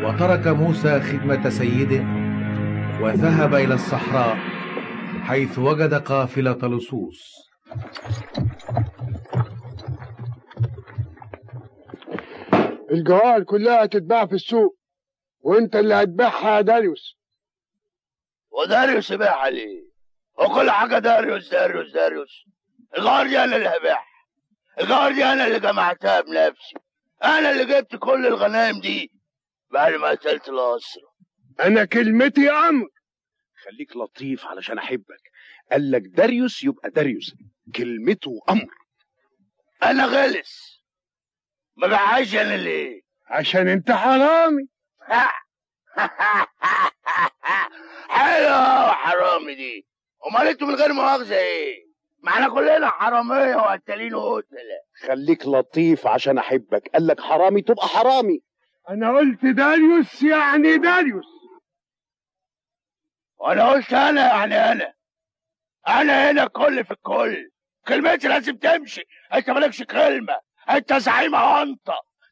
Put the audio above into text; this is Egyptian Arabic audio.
وترك موسى خدمة سيده وذهب إلى الصحراء حيث وجد قافلة لصوص الجوال كلها تتباع في السوق وانت اللي هتبيعها يا داريوس وداريوس يبيعها ليه؟ وكل حاجة داريوس داريوس داريوس الغار دي أنا اللي هبيعها الغار دي أنا اللي جمعتها بنفسي أنا اللي جبت كل الغنايم دي بعد ما قتلت الأسرة انا كلمتي امر خليك لطيف علشان احبك قال لك داريوس يبقى داريوس كلمته امر أنا غلس ما بيعهاش أنا ليه؟ عشان انت حرامي حلوة حرامي دي امال انتوا من غير مؤاخذة ايه؟ ما احنا كلنا حرامية وقتالين وقتلة خليك لطيف عشان احبك قال لك حرامي تبقى حرامي انا قلت داريوس يعني داريوس وانا قلت انا يعني انا انا هنا الكل في الكل كلمتي لازم تمشي انت مالكش كلمة انت زعيم عنطة